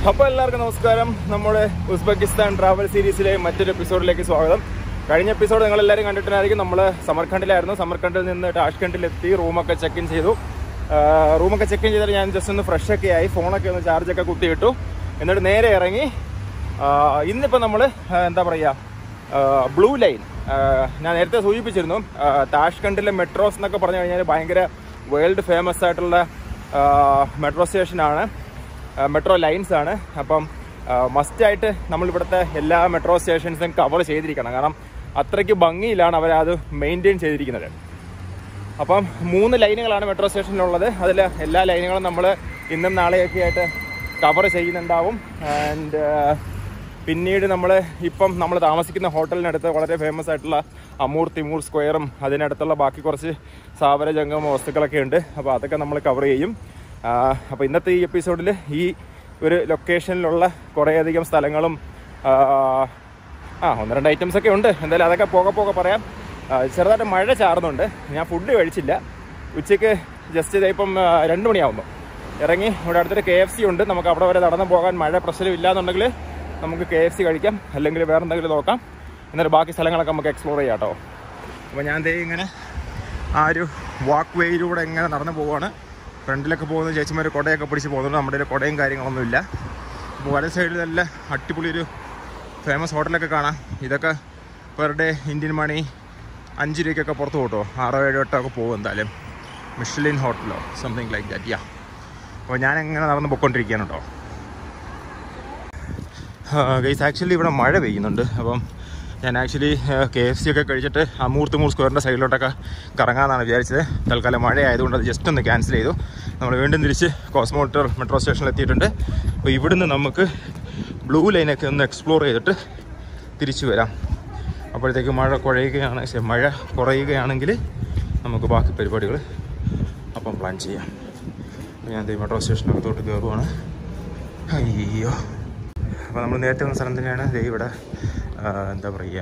അപ്പോൾ എല്ലാവർക്കും നമസ്കാരം നമ്മുടെ ഉസ്ബെക്കിസ്ഥാൻ ട്രാവൽ സീരീസിലെ മറ്റൊരു എപ്പിസോഡിലേക്ക് സ്വാഗതം കഴിഞ്ഞ എപ്പിസോഡ് നിങ്ങൾ എല്ലാവരും കണ്ടിട്ടുണ്ടായിരിക്കും നമ്മൾ സമർഖണ്ഡിലായിരുന്നു സമർഖണ്ഡിൽ നിന്ന് ടാഷ്കണ്ടിലെത്തി റൂമൊക്കെ ചെക്ക് ഇൻ ചെയ്തു ആ, റൂമൊക്കെ ചെക്ക് ഇൻ ചെയ്തിട്ട് ഞാൻ ജസ്റ്റ് ഒന്ന് ഫ്രഷ് ഒക്കെ ആയി ഫോണൊക്കെ ഒന്ന് ചാർജൊക്കെ കുത്തിയിട്ടു എന്നിട്ട് നേരെ ഇറങ്ങി ആ, ഇന്നിപ്പോൾ നമ്മൾ എന്താ പറയുക ബ്ലൂ ലൈൻ ഞാൻ നേരത്തെ സൂചിപ്പിച്ചിരുന്നു ആ, താഷ്കണ്ടിലെ മെട്രോസ് എന്നൊക്കെ പറഞ്ഞു കഴിഞ്ഞാൽ ഭയങ്കര വേൾഡ് ഫേമസ് ആയിട്ടുള്ള മെട്രോ സ്റ്റേഷനാണ് മെട്രോ ലൈൻസ് ആണ് അപ്പം മസ്റ്റായിട്ട് നമ്മൾ ഇവിടുത്തെ എല്ലാ മെട്രോ സ്റ്റേഷൻസും കവർ ചെയ്തിരിക്കണം കാരണം അത്രയ്ക്ക് ഭംഗിയിലാണ് അവരത് മെയിൻറ്റെയിൻ ചെയ്തിരിക്കുന്നത് അപ്പം മൂന്ന് ലൈനുകളാണ് മെട്രോ സ്റ്റേഷനിലുള്ളത് അതിൽ എല്ലാ ലൈനുകളും നമ്മൾ ഇന്നും നാളെയൊക്കെ ആയിട്ട് കവർ ചെയ്യുന്നുണ്ടാവും ആൻഡ് പിന്നീട് നമ്മൾ ഇപ്പം നമ്മൾ താമസിക്കുന്ന ഹോട്ടലിനടുത്ത് വളരെ ഫേമസ് ആയിട്ടുള്ള അമൂർ തിമൂർ സ്ക്വയറും അതിനടുത്തുള്ള ബാക്കി കുറച്ച് സ്ഥാപന ജംഗമ വസ്തുക്കളൊക്കെ ഉണ്ട് അപ്പോൾ അതൊക്കെ നമ്മൾ കവർ ചെയ്യും അപ്പോൾ ഇന്നത്തെ ഈ എപ്പിസോഡിൽ ഈ ഒരു ലൊക്കേഷനിലുള്ള കുറേയധികം സ്ഥലങ്ങളും ആ, ആ ഒന്ന് രണ്ട് ഐറ്റംസ് ഒക്കെ ഉണ്ട് എന്തായാലും അതൊക്കെ പോകെ പോകെ പറയാം ആ, ചെറുതായിട്ട് മഴ ചാറുന്നുണ്ട് ഞാൻ ഫുഡ് കഴിച്ചില്ല ഉച്ചയ്ക്ക് ജസ്റ്റ് ഇതേ ഇപ്പം ആ, രണ്ട് മണിയാവുന്നു ഇറങ്ങി ഇവിടെ അടുത്തൊരു കെ എഫ് സി ഉണ്ട് നമുക്ക് അവിടെ വരെ നടന്നു പോകാൻ മഴ പ്രശ്നം ഇല്ലാന്നുണ്ടെങ്കിൽ നമുക്ക് കെ എഫ് സി കഴിക്കാം അല്ലെങ്കിൽ വേറെ എന്തെങ്കിലും നോക്കാം എന്നിട്ട് ബാക്കി സ്ഥലങ്ങളൊക്കെ നമുക്ക് എക്സ്പ്ലോർ ചെയ്യാം കേട്ടോ അപ്പോൾ ഞാൻ ദേ ഇങ്ങനെ ആ ഒരു വാക്ക് വേയിലൂടെ ഇങ്ങനെ നടന്നു പോവുകയാണ് ഫ്രണ്ടിലൊക്കെ പോകുന്ന ചേച്ചിമാർ കുടയൊക്കെ പിടിച്ച് പോകുന്നുണ്ട് നമ്മുടെ കയ്യിൽ കുടയും കാര്യങ്ങളൊന്നും ഇല്ല അപ്പോൾ വല സൈഡിൽ നല്ല അടിപൊളി ഒരു ഫേമസ് ഹോട്ടലൊക്കെ കാണാം ഇതൊക്കെ പെർ ഡേ ഇന്ത്യൻ മണി അഞ്ച് രൂപയ്ക്കൊക്കെ പുറത്ത് പോട്ടോ ആറോ ഏഴോ എട്ടോ ഒക്കെ പോകും എന്തായാലും മിഷലിൻ ഹോട്ടലോ സംതിങ് ലൈക്ക് ദാറ്റ് യാ അപ്പോൾ ഞാൻ എങ്ങനെ നടന്ന് പൊയ്ക്കൊണ്ടിരിക്കുകയാണ് കേട്ടോ ഗൈസ് ആക്ച്വലി ഇവിടെ മഴ പെയ്യുന്നുണ്ട് അപ്പം ഞാൻ ആക്ച്വലി കെ എഫ് സി ഒക്കെ കഴിച്ചിട്ട് അമൂർ തുമൂർ സ്ക്വയറിൻ്റെ സൈഡിലോട്ടൊക്കെ കറങ്ങാമെന്നാണ് വിചാരിച്ചത് തൽക്കാലം മഴ ആയതുകൊണ്ട് അത് ജസ്റ്റ് ഒന്ന് ക്യാൻസൽ ചെയ്തു നമ്മൾ വീണ്ടും തിരിച്ച് കോസ്മോട്ടർ മെട്രോ സ്റ്റേഷനിൽ എത്തിയിട്ടുണ്ട് അപ്പോൾ ഇവിടുന്ന് നമുക്ക് ബ്ലൂ ലൈനൊക്കെ ഒന്ന് എക്സ്പ്ലോർ ചെയ്തിട്ട് തിരിച്ചു വരാം അപ്പോഴത്തേക്ക് മഴ കുഴയുകയാണ് ശ്ശെ, മഴ കുറയുകയാണെങ്കിൽ നമുക്ക് ബാക്കി പരിപാടികൾ അപ്പം പ്ലാൻ ചെയ്യാം അപ്പോൾ ഞാൻ ദേ മെട്രോ സ്റ്റേഷനകത്തോട്ട് കയറുവാണ് അയ്യോ അപ്പോൾ നമ്മൾ നേരത്തെ വന്ന സ്ഥലം തന്നെയാണ് ദേ ഇവിടെ ആ, എന്താ പറയുക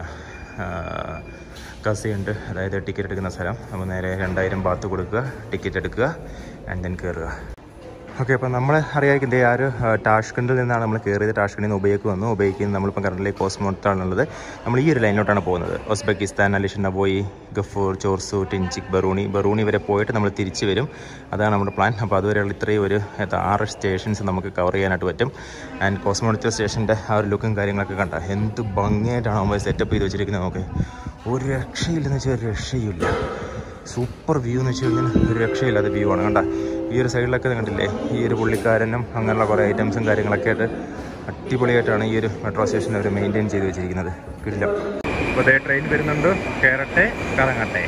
കസി ഉണ്ട് അതായത് ടിക്കറ്റ് എടുക്കുന്ന സ്ഥലം അപ്പോൾ നേരെ രണ്ടായിരം ബാത്ത് കൊടുക്കുക ടിക്കറ്റ് എടുക്കുക ആൻഡ് ദെൻ കയറുക ഓക്കെ അപ്പോൾ നമ്മൾ അറിയാമായിരിക്കും ദേ ആ ഒരു ആ, ടാഷ്കണ്ടിൽ നിന്നാണ് നമ്മൾ കയറിയത് ടാഷ്കണ്ടിൽ നിന്ന് ഉബൈക്ക് വന്നു ഉബൈക്ക് നിന്ന് നമ്മളിപ്പോൾ കറണ്ടിലെ കോസ്മോട്ടാണുള്ളത് നമ്മൾ ഈ ഒരു ലൈനിലോട്ടാണ് പോകുന്നത് ഉസ്ബെക്കിസ്ഥാൻ അലിഷന പോയി ഗഫൂർ ചോർസു ടിൻചിക് ബറൂണി ബറൂണി വരെ പോയിട്ട് നമ്മൾ തിരിച്ചു വരും അതാണ് നമ്മുടെ പ്ലാൻ അപ്പോൾ അതുവരെയുള്ള ഇത്രയും ഒരു എത്ര ആറ് സ്റ്റേഷൻസ് നമുക്ക് കവർ ചെയ്യാനായിട്ട് പറ്റും ആൻഡ് കോസ്മോണിറ്റർ സ്റ്റേഷൻ്റെ ആ ഒരു ലുക്കും കാര്യങ്ങളൊക്കെ കണ്ട എന്ത് ഭംഗിയായിട്ടാണ് നമ്മൾ സെറ്റപ്പ് ചെയ്ത് വെച്ചിരിക്കുന്നത് നമുക്ക് ഒരു രക്ഷയില്ലെന്ന് വെച്ചാൽ ഒരു രക്ഷയുമില്ല സൂപ്പർ വ്യൂ എന്ന് വെച്ച് കഴിഞ്ഞാൽ ഒരു രക്ഷയില്ലാത്ത വ്യൂ ആണ് കണ്ട ഈ ഒരു സൈഡിലൊക്കെ കണ്ടില്ലേ ഈ ഒരു പുള്ളിക്കാരനും അങ്ങനെയുള്ള കുറേ ഐറ്റംസും കാര്യങ്ങളൊക്കെ ആയിട്ട് അടിപൊളിയായിട്ടാണ് ഈ ഒരു മെട്രോ സ്റ്റേഷൻ അവർ മെയിൻറ്റെയിൻ ചെയ്ത് വെച്ചിരിക്കുന്നത് കിടിലം അപ്പോൾ അതേ ട്രെയിൻ വരുന്നുണ്ട് കയറട്ടെ കറങ്ങട്ടെ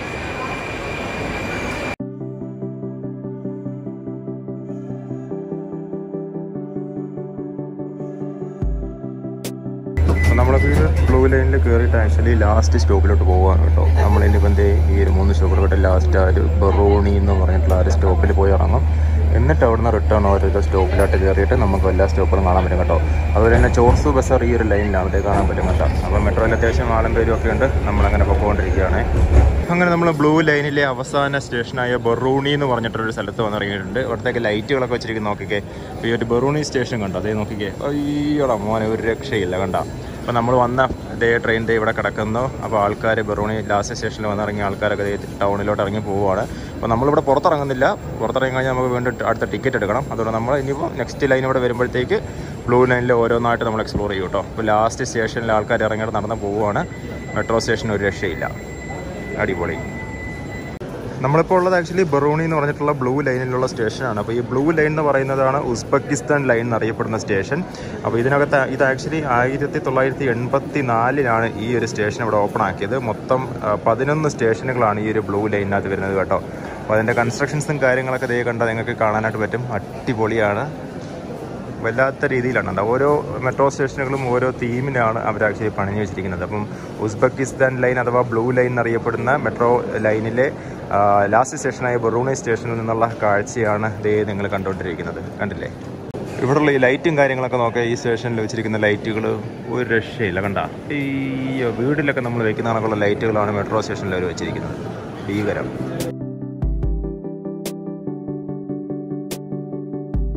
നമ്മളെ വീട് ബ്ലൂ ലൈനിൽ കയറിയിട്ട് ആക്ച്വലി ലാസ്റ്റ് സ്റ്റോപ്പിലോട്ട് പോവുകയാണ് കേട്ടോ നമ്മളിനിപ്പോൾ എന്തേ ഈ ഒരു മൂന്ന് സ്റ്റോപ്പിലോട്ട് ലാസ്റ്റ് ആ ഒരു ബറോണി എന്ന് പറഞ്ഞിട്ടുള്ള ആ ഒരു സ്റ്റോപ്പിൽ പോയി ഇറങ്ങും എന്നിട്ട് അവിടുന്ന് റിട്ടേൺ ഓരോരോ സ്റ്റോപ്പിലോട്ട് കയറിയിട്ട് നമുക്ക് എല്ലാ സ്റ്റോപ്പുകളും കാണാൻ പറ്റും കേട്ടോ അതുപോലെ തന്നെ ചോർസു ബസാർ ഈ ഒരു ലൈനിലാണ് ഇത് കാണാൻ പറ്റും കേട്ടോ അപ്പോൾ മെട്രോയിൽ അത്യാവശ്യം ആളും പേരും ഒക്കെ ഉണ്ട് നമ്മളങ്ങനെ പൊക്കോണ്ടിരിക്കുകയാണ് അങ്ങനെ നമ്മൾ ബ്ലൂ ലൈനിലെ അവസാന സ്റ്റേഷനായ ബറൂണി എന്ന് പറഞ്ഞിട്ടൊരു സ്ഥലത്ത് വന്നിറങ്ങിയിട്ടുണ്ട് അവിടത്തേക്ക് ലൈറ്റുകളൊക്കെ വെച്ചിരിക്കുന്ന നോക്കിക്കേ ഇപ്പോൾ ഈ ഒരു ബറൂണി സ്റ്റേഷൻ കണ്ടോ അതേ നോക്കിക്കേ അയ്യോടാ മോനെ ഒരു രക്ഷയില്ല കണ്ട അപ്പോൾ നമ്മൾ വന്ന ഡേ ട്രെയിൻ ഡേ ഇവിടെ കിടക്കുന്നു അപ്പോൾ ആൾക്കാർ ബറൂണി ലാസ്റ്റ് സ്റ്റേഷനിൽ വന്നിറങ്ങിയ ആൾക്കാരൊക്കെ ദേ ടൗണിലോട്ട് ഇറങ്ങി പോവുകയാണ് അപ്പോൾ നമ്മളിവിടെ പുറത്തിറങ്ങുന്നില്ല പുറത്തിറങ്ങി കഴിഞ്ഞാൽ നമുക്ക് വീണ്ടും അടുത്ത ടിക്കറ്റ് എടുക്കണം അതുകൊണ്ട് നമ്മൾ ഇനിയിപ്പോൾ നെക്സ്റ്റ് ലൈൻ ഇവിടെ വരുമ്പോഴത്തേക്ക് ബ്ലൂ ലൈനിൽ ഓരോന്നായിട്ട് നമ്മൾ എക്സ്പ്ലോർ ചെയ്യും കേട്ടോ അപ്പോൾ ലാസ്റ്റ് സ്റ്റേഷനിൽ ആൾക്കാർ ഇറങ്ങിയിട്ട് നടന്ന് പോവുകയാണ് മെട്രോ സ്റ്റേഷൻ ഒരു രക്ഷയില്ല അടിപൊളി നമ്മളിപ്പോൾ ഉള്ളത് ആക്ച്വലി ബറൂണി എന്ന് പറഞ്ഞിട്ടുള്ള ബ്ലൂ ലൈനിലുള്ള സ്റ്റേഷനാണ് അപ്പോൾ ഈ ബ്ലൂ ലൈൻ എന്ന് പറയുന്നതാണ് ഉസ്ബെക്കിസ്ഥാൻ ലൈൻ എന്നറിയപ്പെടുന്ന സ്റ്റേഷൻ അപ്പോൾ ഇതിനകത്ത് ഇത് ആക്ച്വലി ആയിരത്തി തൊള്ളായിരത്തി എൺപത്തി നാലിലാണ് ഈ ഒരു സ്റ്റേഷൻ ഇവിടെ ഓപ്പൺ ആക്കിയത് മൊത്തം ആ, പതിനൊന്ന് സ്റ്റേഷനുകളാണ് ഈ ഒരു ബ്ലൂ ലൈനിനകത്ത് വരുന്നത് കേട്ടോ അപ്പോൾ അതിൻ്റെ കൺസ്ട്രക്ഷൻസും കാര്യങ്ങളൊക്കെ ദേ കണ്ടാൽ നിങ്ങൾക്ക് കാണാനായിട്ട് പറ്റും അടിപൊളിയാണ് വല്ലാത്ത രീതിയിലാണ് ഉണ്ടാവുക ഓരോ മെട്രോ സ്റ്റേഷനുകളും ഓരോ തീമിനാണ് അവർ ആക്ച്വലി പണിഞ്ഞു വെച്ചിരിക്കുന്നത് അപ്പം ഉസ്ബെക്കിസ്ഥാൻ ലൈൻ അഥവാ ബ്ലൂ ലൈൻ എന്നറിയപ്പെടുന്ന മെട്രോ ലൈനിലെ ലാസ്റ്റ് സ്റ്റേഷനായ ബറൂണി സ്റ്റേഷനിൽ നിന്നുള്ള കാഴ്ചയാണ് ദേ നിങ്ങൾ കണ്ടുകൊണ്ടിരിക്കുന്നത് കണ്ടില്ലേ ഇവിടെയുള്ള ഈ ലൈറ്റും കാര്യങ്ങളൊക്കെ നോക്കുക ഈ സ്റ്റേഷനിൽ വെച്ചിരിക്കുന്ന ലൈറ്റുകൾ ഒരു രക്ഷയില്ല കണ്ട ഈ വീട്ടിലൊക്കെ നമ്മൾ വെക്കുന്ന കണക്കുള്ള ലൈറ്റുകളാണ് മെട്രോ സ്റ്റേഷനിൽ അവർ വെച്ചിരിക്കുന്നത് ഭീകരം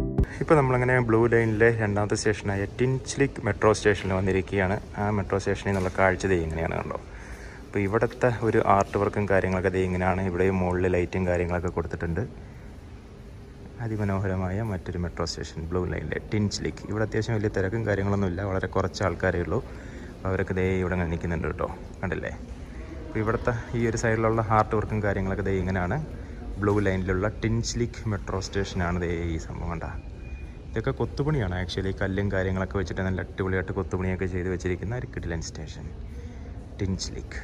ഇപ്പോൾ നമ്മളങ്ങനെ ബ്ലൂ ലൈനിലെ രണ്ടാമത്തെ സ്റ്റേഷനായ ടിൻച്ലിക് മെട്രോ സ്റ്റേഷനിൽ വന്നിരിക്കുകയാണ് ആ മെട്രോ സ്റ്റേഷനിൽ നിന്നുള്ള കാഴ്ച ദേ ഇങ്ങനെയാണ് കണ്ടോ അപ്പോൾ ഇവിടുത്തെ ഒരു ആർട്ട് വർക്കും കാര്യങ്ങളൊക്കെ ദേ ഇങ്ങനെയാണ് ഇവിടെയും മുകളിൽ ലൈറ്റും കാര്യങ്ങളൊക്കെ കൊടുത്തിട്ടുണ്ട് അതിമനോഹരമായ മറ്റൊരു മെട്രോ സ്റ്റേഷൻ ബ്ലൂ ലൈനിലെ ടിൻച്ലിക് ഇവിടെ അത്യാവശ്യം വലിയ തിരക്കും കാര്യങ്ങളൊന്നുമില്ല വളരെ കുറച്ച് ആൾക്കാരേ ഉള്ളൂ അപ്പോൾ അവരൊക്കെ ദേ ഇവിടെ ഇങ്ങനെ നിൽക്കുന്നുണ്ട് കേട്ടോ കണ്ടില്ലേ അപ്പോൾ ഇവിടുത്തെ ഈ ഒരു സൈഡിലുള്ള ആർട്ട് വർക്കും കാര്യങ്ങളൊക്കെ ദേ ഇങ്ങനെയാണ് ബ്ലൂ ലൈനിലുള്ള ടിൻച്ലിക് മെട്രോ സ്റ്റേഷനാണ് ദേ ഈ സംഭവം കണ്ട ഇതൊക്കെ കൊത്തുപണിയാണ് ആക്ച്വലി കല്ലും കാര്യങ്ങളൊക്കെ വെച്ചിട്ട് നല്ല അടിപൊളിയായിട്ട് കൊത്തുപണിയൊക്കെ ചെയ്ത് വെച്ചിരിക്കുന്ന ഒരു കിഡിലൻ സ്റ്റേഷൻ ടിൻച്ലിക്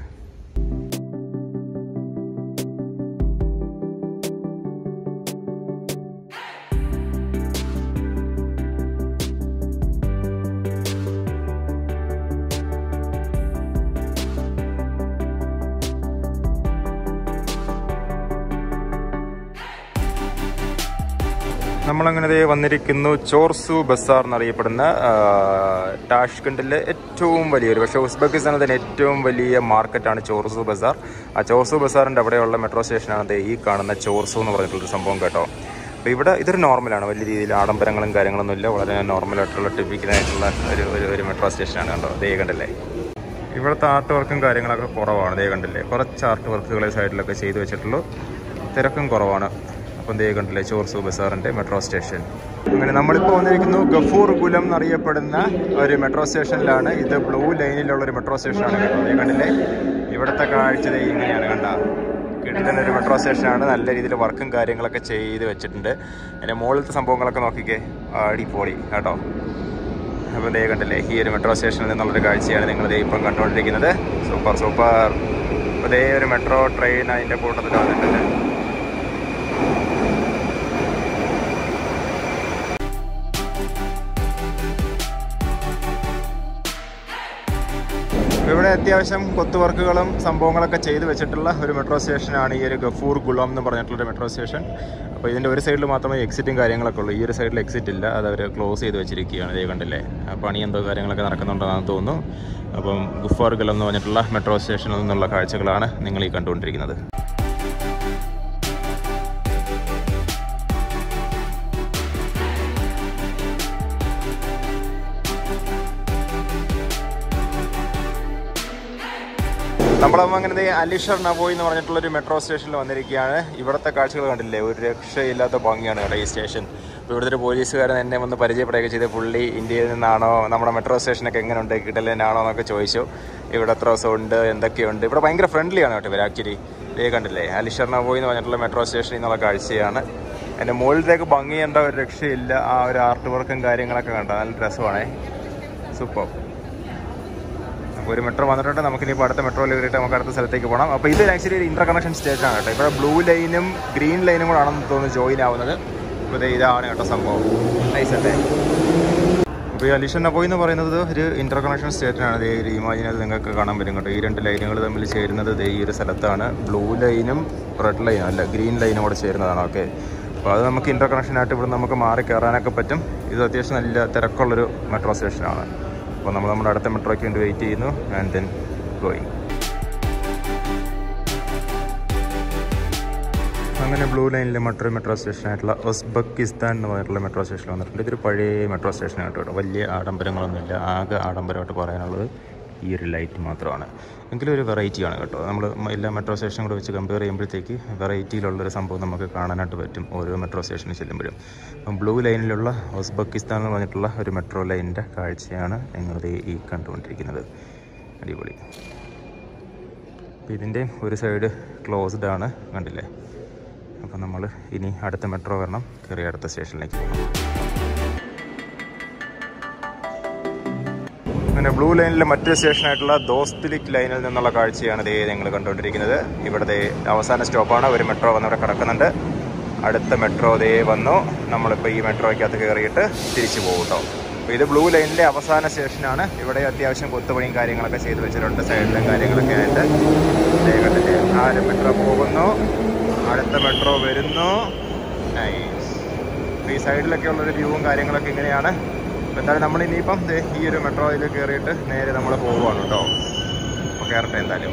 നമ്മളങ്ങനെ ദേ വന്നിരിക്കുന്നു ചോർസു ബസാർ എന്നറിയപ്പെടുന്ന ആ, ടാഷ്കണ്ടിലെ ഏറ്റവും വലിയൊരു പക്ഷേ ഉസ്ബെക്കിസ്ഥാനത്തിൻ്റെ ഏറ്റവും വലിയ മാർക്കറ്റാണ് ചോർസു ബസാർ ആ ചോർസു ബസാറിൻ്റെ അവിടെയുള്ള മെട്രോ സ്റ്റേഷനാണ് ദേ ഈ കാണുന്ന ചോർസു എന്ന് പറഞ്ഞിട്ടുള്ളൊരു സംഭവം കേട്ടോ അപ്പോൾ ഇവിടെ ഇതൊരു നോർമലാണ് വലിയ രീതിയിൽ ആഡംബരങ്ങളും കാര്യങ്ങളൊന്നും ഇല്ല വളരെ നോർമലായിട്ടുള്ള ടിപ്പിക്കലായിട്ടുള്ള ഒരു ഒരു ഒരു മെട്രോ സ്റ്റേഷനാണ് കണ്ടോ ദേ കണ്ടല്ലേ ഇവിടുത്തെ ആർട്ട് വർക്കും കാര്യങ്ങളൊക്കെ കുറവാണ് ദേ കണ്ടില്ലേ കുറച്ച് ആർട്ട് വർക്കുകളെ സൈഡിലൊക്കെ ചെയ്തു വെച്ചിട്ടുള്ളൂ തിരക്കും കുറവാണ് അപ്പം ദേ കണ്ടില്ലേ ചോർസു ബസാറിൻ്റെ മെട്രോ സ്റ്റേഷൻ അങ്ങനെ നമ്മളിപ്പോൾ വന്നിരിക്കുന്നു ഗഫൂർ ഗുലം എന്നറിയപ്പെടുന്ന ഒരു മെട്രോ സ്റ്റേഷനിലാണ് ഇത് ബ്ലൂ ലൈനിലുള്ള ഒരു മെട്രോ സ്റ്റേഷനാണ് കേട്ടോ ദേ കണ്ടില്ലേ ഇവിടുത്തെ കാഴ്ച ദേ ഇങ്ങനെയാണ് കണ്ട കിട്ടുന്ന ഒരു മെട്രോ സ്റ്റേഷനാണ് നല്ല രീതിയിൽ വർക്കും കാര്യങ്ങളൊക്കെ ചെയ്ത് വെച്ചിട്ടുണ്ട് അതിൻ്റെ മുകളിലത്തെ സംഭവങ്ങളൊക്കെ നോക്കിക്കേ അടിപൊളി കേട്ടോ അപ്പോൾ ദേ കണ്ടില്ലേ ഈ ഒരു മെട്രോ സ്റ്റേഷനിൽ നിന്നുള്ളൊരു കാഴ്ചയാണ് നിങ്ങൾ ദേ ഇപ്പം കണ്ടുകൊണ്ടിരിക്കുന്നത് സൂപ്പർ സൂപ്പർ അപ്പോൾ ദേ ഒരു മെട്രോ ട്രെയിൻ അതിൻ്റെ കൂട്ടത്തിൽ വന്നിട്ടുണ്ട് ഇവിടെ അത്യാവശ്യം കൊത്തുവർക്കുകളും സംഭവങ്ങളൊക്കെ ചെയ്ത് വെച്ചിട്ടുള്ള ഒരു മെട്രോ സ്റ്റേഷനാണ് ഈ ഒരു ഗഫൂർ ഗുലാം എന്ന് പറഞ്ഞിട്ടുള്ള ഒരു മെട്രോ സ്റ്റേഷൻ അപ്പോൾ ഇതിൻ്റെ ഒരു സൈഡിൽ മാത്രമേ എക്സിറ്റും കാര്യങ്ങളൊക്കെ ഉള്ളൂ ഈ ഒരു സൈഡിൽ എക്സിറ്റ് ഇല്ല അത് അവർ ക്ലോസ് ചെയ്ത് വെച്ചിരിക്കുകയാണ് ഇതേ കണ്ടില്ലേ ആ പണി എന്തോ കാര്യങ്ങളൊക്കെ നടക്കുന്നുണ്ടെന്ന് തോന്നുന്നു അപ്പം ഗുഫാർ ഗുലം എന്ന് പറഞ്ഞിട്ടുള്ള മെട്രോ സ്റ്റേഷനിൽ നിന്നുള്ള കാഴ്ചകളാണ് നിങ്ങൾ ഈ കണ്ടുകൊണ്ടിരിക്കുന്നത് നമ്മളപ്പം അങ്ങനെ ദേ അലിഷർ നവോയ് എന്ന് പറഞ്ഞിട്ടുള്ള ഒരു മെട്രോ സ്റ്റേഷനിൽ വന്നിരിക്കുകയാണ് ഇവിടുത്തെ കാഴ്ചകൾ കണ്ടില്ലേ ഒരു രക്ഷയില്ലാത്ത ഭംഗിയാണ് കേട്ടോ ഈ സ്റ്റേഷൻ അപ്പോൾ ഇവിടുത്തെ ഒരു പോലീസുകാരൻ എന്നെ വന്ന് പരിചയപ്പെടുകയൊക്കെ ചെയ്ത് പുള്ളി ഇന്ത്യയിൽ നിന്നാണോ നമ്മുടെ മെട്രോ സ്റ്റേഷനൊക്കെ എങ്ങനെയുണ്ട് കിടലനാണോ എന്നൊക്കെ ചോദിച്ചു ഇവിടെ എത്ര ദിവസം ഉണ്ട് എന്തൊക്കെയുണ്ട് ഇവിടെ ഭയങ്കര ഫ്രണ്ട്ലി ആണ് കേട്ടോ ഇവർ ആക്ച്വലി ഇതേ കണ്ടില്ലേ അലിഷർ നവോയ് എന്ന് പറഞ്ഞിട്ടുള്ള മെട്രോ സ്റ്റേഷനിൽ നിന്നുള്ള കാഴ്ചയാണ് എൻ്റെ മുകളിലേക്ക് ഭംഗിയേണ്ട ഒരു രക്ഷയില്ല ആ ഒരു ആർട്ട് വർക്കും കാര്യങ്ങളൊക്കെ കണ്ടോ നല്ല രസമാണേ സൂപ്പർ അപ്പോൾ ഒരു മെട്രോ വന്നിട്ടുണ്ട് നമുക്ക് ഇനിയിപ്പോൾ അടുത്ത മെട്രോയിൽ കയറിയിട്ട് നമുക്ക് അടുത്ത സ്ഥലത്തേക്ക് പോകണം അപ്പോൾ ഇത് ആക്ച്വലി ഒരു ഇന്റർ കണക്ഷൻ സ്റ്റേഷൻ ആണ് കേട്ടോ ഇവിടെ ബ്ലൂ ലൈനും ഗ്രീൻ ലൈനും കൂടെ ആണെന്ന് തോന്നുന്നു ജോയിൻ ആവുന്നത് അപ്പോൾ ദേ ഇതാണ് കേട്ടോ സംഭവം നൈസ് അല്ലേ അപ്പോൾ ഈ അലിഷൻ പോയി എന്ന് പറയുന്നത് ഒരു ഇന്റർ കണക്ഷൻ സ്റ്റേഷനാണ് ദേ ഒരു ഇമാജിനത് നിങ്ങൾക്ക് കാണാൻ പറ്റും കേട്ടോ ഈ രണ്ട് ലൈനുകൾ തമ്മിൽ ചേരുന്നത് ദേ ഈ ഒരു സ്ഥലത്താണ് ബ്ലൂ ലൈനും റെഡ് ലൈനും അല്ല ഗ്രീൻ ലൈനും കൂടെ ചേരുന്നതാണ് ഓക്കെ അപ്പോൾ അത് നമുക്ക് ഇന്റർ കണക്ഷനായിട്ട് ഇവിടെ നമുക്ക് മാറി കയറാനൊക്കെ പറ്റും ഇത് അത്യാവശ്യം നല്ല തിരക്കുള്ളൊരു മെട്രോ സ്റ്റേഷനാണ് അപ്പോൾ നമ്മൾ നമ്മുടെ അടുത്ത മെട്രോയ്ക്ക് വേണ്ടി വെയിറ്റ് ചെയ്യുന്നു ആൻഡ് ദെൻ ഗോയിങ് അങ്ങനെ ബ്ലൂ ലൈനിലെ മറ്റൊരു മെട്രോ സ്റ്റേഷനായിട്ടുള്ള ഉസ്ബെക്കിസ്ഥാൻ എന്ന് പറഞ്ഞിട്ടുള്ള മെട്രോ സ്റ്റേഷൻ വന്നിട്ടുണ്ട് ഇതൊരു പഴയ മെട്രോ സ്റ്റേഷനായിട്ട് കേട്ടോ വലിയ ആഡംബരങ്ങളൊന്നുമില്ല ആകെ ആഡംബരമായിട്ട് പറയാനുള്ളത് ഈ ഒരു ലൈറ്റ് മാത്രമാണ് എങ്കിലും ഒരു വെറൈറ്റിയാണ് കേട്ടോ നമ്മൾ എല്ലാ മെട്രോ സ്റ്റേഷനും കൂടെ വെച്ച് കമ്പയർ ചെയ്യുമ്പോഴത്തേക്ക് വെറൈറ്റിയിലുള്ളൊരു സംഭവം നമുക്ക് കാണാനായിട്ട് പറ്റും ഓരോ മെട്രോ സ്റ്റേഷനിൽ ചെല്ലുമ്പോഴും അപ്പം ബ്ലൂ ലൈനിലുള്ള ഉസ്ബെക്കിസ്ഥാൻ എന്ന് പറഞ്ഞിട്ടുള്ള ഒരു മെട്രോ ലൈനിൻ്റെ കാഴ്ചയാണ് നിങ്ങളിത് ഈ കണ്ടുകൊണ്ടിരിക്കുന്നത് അടിപൊളി അപ്പോൾ ഇതിൻ്റെ ഒരു സൈഡ് ക്ലോസ്ഡ് ആണ് കണ്ടില്ലേ അപ്പം നമ്മൾ ഇനി അടുത്ത മെട്രോ വരണം കയറി അടുത്ത സ്റ്റേഷനിലേക്ക് പോകണം അങ്ങനെ ബ്ലൂ ലൈനിലെ മറ്റൊരു സ്റ്റേഷനായിട്ടുള്ള ദോസ്തിലിക് ലൈനിൽ നിന്നുള്ള കാഴ്ചയാണ് ദേ നിങ്ങൾ കണ്ടുകൊണ്ടിരിക്കുന്നത് ഇവിടുത്തെ അവസാന സ്റ്റോപ്പാണ് ഒരു മെട്രോ വന്നിവിടെ കിടക്കുന്നുണ്ട് അടുത്ത മെട്രോ ദേ വന്നു നമ്മളിപ്പോൾ ഈ മെട്രോയ്ക്കകത്ത് കയറിയിട്ട് തിരിച്ചു പോകും കേട്ടോ അപ്പോൾ ഇത് ബ്ലൂ ലൈനിലെ അവസാന സ്റ്റേഷനാണ് ഇവിടെ അത്യാവശ്യം കൊത്തുപണിയും കാര്യങ്ങളൊക്കെ ചെയ്ത് വെച്ചിട്ടുണ്ട് സൈഡിലും കാര്യങ്ങളൊക്കെ ആയിട്ട് ദേ കണ്ടില്ലേ നാല് മെട്രോ പോകുന്നു അടുത്ത മെട്രോ വരുന്നു നൈസ് അപ്പോൾ ഈ സൈഡിലൊക്കെ ഉള്ളൊരു വ്യൂവും കാര്യങ്ങളൊക്കെ ഇങ്ങനെയാണ് അപ്പോൾ എന്തായാലും നമ്മൾ ഇനിയിപ്പം ദേ ഈ ഒരു മെട്രോയിൽ കയറിയിട്ട് നേരെ നമ്മൾ പോവുകയാണ് കേട്ടോ അപ്പോൾ കയറട്ടെ എന്തായാലും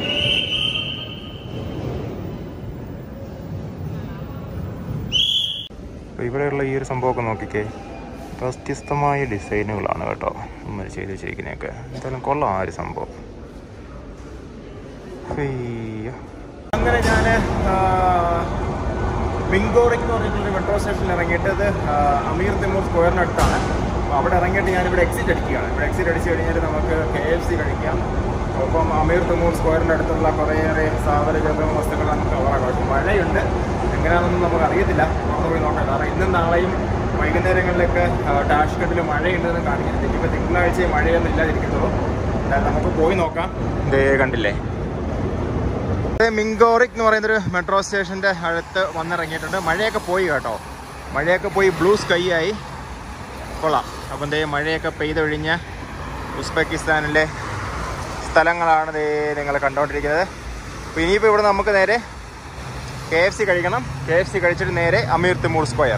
അപ്പോൾ ഇവിടെയുള്ള ഈ ഒരു സംഭവമൊക്കെ നോക്കിക്കേ വ്യത്യസ്തമായ ഡിസൈനുകളാണ് കേട്ടോ നമ്മൾ ചെയ്ത് വെച്ചിരിക്കുന്നതൊക്കെ എന്തായാലും കൊള്ളാം ആ ഒരു സംഭവം അയ്യോ. അങ്ങനെ ഞാൻ മിങ്കോറിക് എന്ന് പറഞ്ഞിട്ടുള്ള മെട്രോ സ്റ്റേഷനിൽ ഇറങ്ങിയിട്ട് ഇത് ആ, അമീർ തിമൂർ സ്ക്വയറിനടുത്താണ് അപ്പോൾ അവിടെ ഇറങ്ങിയിട്ട് ഞാനിവിടെ എക്സിറ്റ് അടിക്കുകയാണ് ഇവിടെ എക്സിറ്റ് അടിച്ച് കഴിഞ്ഞാൽ നമുക്ക് കെ എഫ് സി കഴിക്കാം ഒപ്പം അമീർ തിമൂർ സ്ക്വയറിൻ്റെ അടുത്തുള്ള കുറേയേറെ സാധന ചെറുപ്പം വസ്തുക്കൾ നമുക്ക് കവറാക്കാം പക്ഷേ മഴയുണ്ട് എങ്ങനെയാണെന്നൊന്നും നമുക്ക് അറിയത്തില്ല പുറത്ത് പോയി നോക്കാം കാരണം ഇന്നും നാളെയും വൈകുന്നേരങ്ങളിലൊക്കെ ടാഷ്കട്ടിൽ മഴയുണ്ടെന്ന് കാണിക്കുന്നുണ്ട് ഇനിയിപ്പോൾ തിങ്കളാഴ്ച മഴയൊന്നും ഇല്ലാതിരിക്കത്തുള്ളൂ എന്തായാലും നമുക്ക് പോയി നോക്കാം ഇതേ കണ്ടില്ലേ ഇത് മിങ്കോറിക് എന്ന് പറയുന്നൊരു മെട്രോ സ്റ്റേഷൻ്റെ അടുത്ത് വന്നിറങ്ങിയിട്ടുണ്ട് മഴയൊക്കെ പോയി കേട്ടോ മഴയൊക്കെ പോയി ബ്ലൂ സ്കൈ ആയി കൊള്ളാം അപ്പം എന്തേ മഴയൊക്കെ പെയ്തൊഴിഞ്ഞ ഉസ്ബെക്കിസ്ഥാനിലെ സ്ഥലങ്ങളാണ് ദേ നിങ്ങൾ കണ്ടുകൊണ്ടിരിക്കുന്നത് അപ്പോൾ ഇനിയിപ്പോൾ ഇവിടെ നമുക്ക് നേരെ കെ എഫ് സി കഴിക്കണം കെ എഫ് സി കഴിച്ചിട്ട് നേരെ അമീർ തിമൂർ സ്ക്വയർ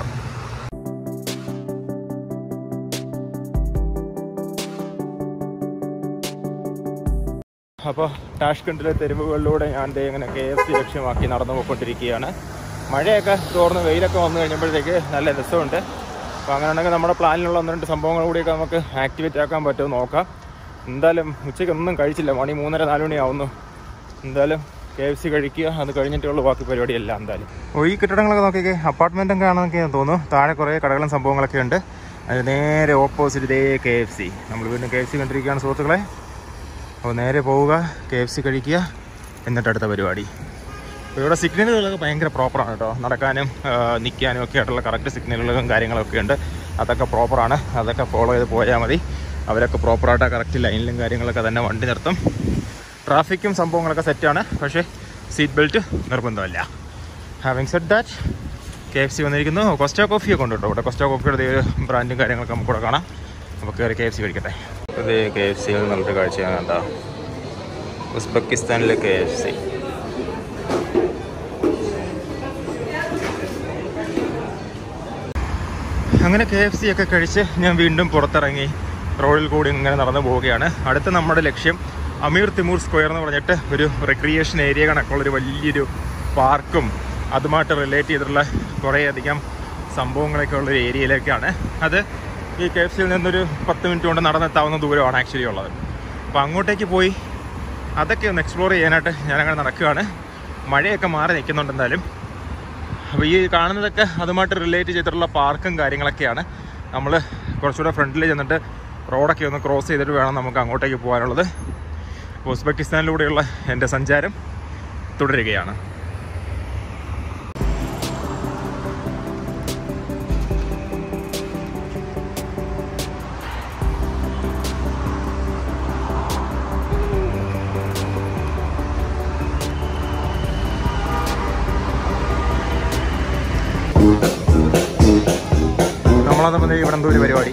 അപ്പോൾ ടാഷ്കണ്ടിലെ തെരുവുകളിലൂടെ ഞാൻ ദേ ഇങ്ങനെ കെ എഫ് സി ലക്ഷ്യമാക്കി നടന്നു പോയിക്കൊണ്ടിരിക്കുകയാണ് മഴയൊക്കെ തോർന്ന് വെയിലൊക്കെ വന്നു കഴിഞ്ഞപ്പോഴത്തേക്ക് നല്ല രസമുണ്ട് അപ്പോൾ അങ്ങനെ ഉണ്ടെങ്കിൽ നമ്മുടെ പ്ലാനിലുള്ള ഒന്ന് രണ്ട് സംഭവങ്ങൾ കൂടിയൊക്കെ നമുക്ക് ആക്ടിവേറ്റ് ആക്കാൻ പറ്റുമോ നോക്കാം എന്തായാലും ഉച്ചയ്ക്ക് ഒന്നും കഴിച്ചില്ല മണി മൂന്നര നാല് മണിയാവുന്നു എന്തായാലും കെ എഫ് സി കഴിക്കുക അത് കഴിഞ്ഞിട്ടുള്ള ബാക്കി പരിപാടിയെല്ലാം എന്തായാലും ഓ ഈ കെട്ടിടങ്ങളൊക്കെ നോക്കിയൊക്കെ അപ്പാർട്ട്മെൻറ്റൊക്കെ ആണെന്നൊക്കെ തോന്നുന്നു താഴെ കുറേ കടകളും സംഭവങ്ങളൊക്കെ ഉണ്ട് അതിന് നേരെ ഓപ്പോസിറ്റ് ഇതേ കെ എഫ് സി നമ്മൾ വീണ്ടും കെ എഫ് സി കണ്ടിരിക്കുകയാണ് സുഹൃത്തുക്കളെ അപ്പോൾ നേരെ പോവുക കെ എഫ് സി കഴിക്കുക എന്നിട്ട് അടുത്ത പരിപാടി അപ്പോൾ ഇവിടെ സിഗ്നലുകളൊക്കെ ഭയങ്കര പ്രോപ്പറാണ് കേട്ടോ നടക്കാനും ആ, നിൽക്കാനും ഒക്കെ ആയിട്ടുള്ള കറക്റ്റ് സിഗ്നലുകളും കാര്യങ്ങളൊക്കെ ഉണ്ട് അതൊക്കെ പ്രോപ്പറാണ് അതൊക്കെ ഫോളോ ചെയ്ത് പോയാൽ മതി അവരൊക്കെ പ്രോപ്പറായിട്ട് കറക്റ്റ് ലൈനിലും കാര്യങ്ങളൊക്കെ തന്നെ വണ്ടി നിർത്തും ട്രാഫിക്കും സംഭവങ്ങളൊക്കെ സെറ്റാണ് പക്ഷേ സീറ്റ് ബെൽറ്റ് നിർബന്ധമല്ല having set that K F C വന്നിരിക്കുന്നു കൊസ്റ്റോ കോഫിയൊക്കെ ഉണ്ട് കേട്ടോ ഇവിടെ കൊസ്റ്റോ കോഫിയുടെ ദേ ബ്രാൻഡും കാര്യങ്ങളൊക്കെ നമുക്ക് ഇവിടെ കാണാം അപ്പോൾ കയറി കെ എഫ് സി കഴിക്കട്ടെ ഇത് കെ എഫ് സിയിൽ നല്ലൊരു കാഴ്ചയാണ് എന്താ ഉസ്ബെക്കിസ്ഥാനിലെ കെ എഫ് സി അങ്ങനെ കെ എഫ് സി ഒക്കെ കഴിച്ച് ഞാൻ വീണ്ടും പുറത്തിറങ്ങി റോഡിൽ കൂടി ഇങ്ങനെ നടന്നു പോവുകയാണ് അടുത്ത നമ്മുടെ ലക്ഷ്യം അമീർ തിമൂർ സ്ക്വയർ എന്ന് പറഞ്ഞിട്ട് ഒരു റിക്രിയേഷൻ ഏരിയ കണക്കുള്ളൊരു വലിയൊരു പാർക്കും അതുമായിട്ട് റിലേറ്റ് ചെയ്തിട്ടുള്ള കുറേയധികം സംഭവങ്ങളൊക്കെ ഉള്ള ഒരു ഏരിയയിലേക്കാണ് അത് ഈ കെ എഫ് സിയിൽ നിന്നൊരു പത്ത് മിനിറ്റ് കൊണ്ട് നടന്നെത്താവുന്ന ദൂരമാണ് ആക്ച്വലി ഉള്ളത് അപ്പോൾ അങ്ങോട്ടേക്ക് പോയി അതൊക്കെ ഒന്ന് എക്സ്പ്ലോർ ചെയ്യാനായിട്ട് ഞാനങ്ങനെ നടക്കുകയാണ് മഴയൊക്കെ മാറി നിൽക്കുന്നുണ്ട് എന്തായാലും അപ്പോൾ ഈ കാണുന്നതൊക്കെ അതുമായിട്ട് റിലേറ്റ് ചെയ്തിട്ടുള്ള പാർക്കും കാര്യങ്ങളൊക്കെയാണ് നമ്മൾ കുറച്ചുകൂടെ ഫ്രണ്ടിൽ ചെന്നിട്ട് റോഡൊക്കെ ഒന്ന് ക്രോസ് ചെയ്തിട്ട് വേണം നമുക്ക് അങ്ങോട്ടേക്ക് പോകാനുള്ളത് അപ്പോൾ ഉസ്ബെക്കിസ്ഥാനിലൂടെയുള്ള എൻ്റെ സഞ്ചാരം തുടരുകയാണ് നമ്മളതപ്പോൾ ഇവിടെ എന്തോ ഒരു പരിപാടി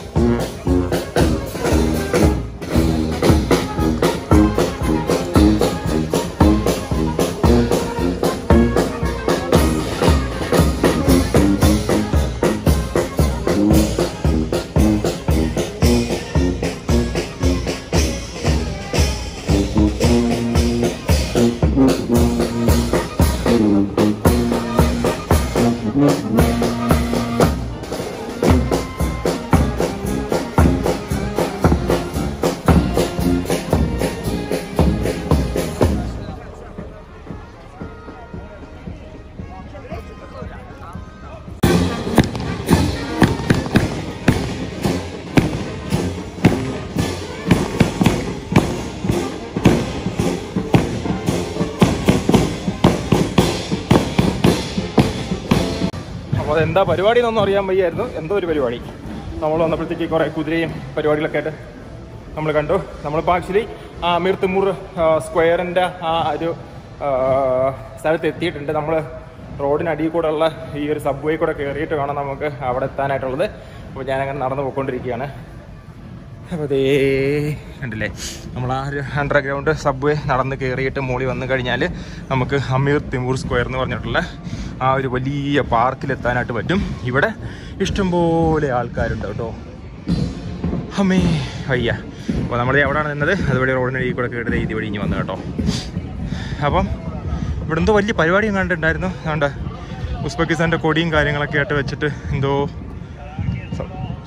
അപ്പോൾ അതെന്താ പരിപാടി എന്നൊന്നും അറിയാൻ വയ്യായിരുന്നു എന്തോ ഒരു പരിപാടി നമ്മൾ വന്നപ്പോഴത്തേക്ക് കുറേ കുതിരയും പരിപാടികളൊക്കെ ആയിട്ട് നമ്മൾ കണ്ടു നമ്മളിപ്പോൾ ആക്ച്വലി ആ അമീർ തിമൂർ സ്ക്വയറിൻ്റെ ആ ഒരു ആ, സ്ഥലത്ത് എത്തിയിട്ടുണ്ട് നമ്മൾ റോഡിനടിയിൽ കൂടെ ഉള്ള ഈ ഒരു സബ് വേ കൂടെ കയറിയിട്ട് വേണം നമുക്ക് അവിടെ എത്താനായിട്ടുള്ളത് അപ്പോൾ ഞാനങ്ങനെ നടന്നു പോയിക്കൊണ്ടിരിക്കുകയാണ് അപ്പോൾ ദേ കണ്ടില്ലേ നമ്മൾ ആ ഒരു അണ്ടർഗ്രൗണ്ട് സബ്വേ നടന്ന് കയറിയിട്ട് മോളി വന്നു കഴിഞ്ഞാൽ നമുക്ക് അമീർ തിമൂർ സ്ക്വയർ എന്ന് പറഞ്ഞിട്ടുള്ള ആ ഒരു വലിയ പാർക്കിലെത്താനായിട്ട് പറ്റും ഇവിടെ ഇഷ്ടംപോലെ ആൾക്കാരുണ്ട് കേട്ടോ അമ്മേ വയ്യ അപ്പോൾ നമ്മൾ എവിടെയാണ് നിന്നത് അതുവഴി റോഡിനടിയിൽ കൂടെ കയറി ഇത് വഴി ഇനി വന്നു കേട്ടോ അപ്പം ഇവിടെ എന്തോ വലിയ പരിപാടിയും കണ്ടിട്ടുണ്ടായിരുന്നു അതുകൊണ്ട് ഉസ്ബെക്കിസ്ഥാൻ്റെ കൊടിയും കാര്യങ്ങളൊക്കെ ആയിട്ട് വെച്ചിട്ട് എന്തോ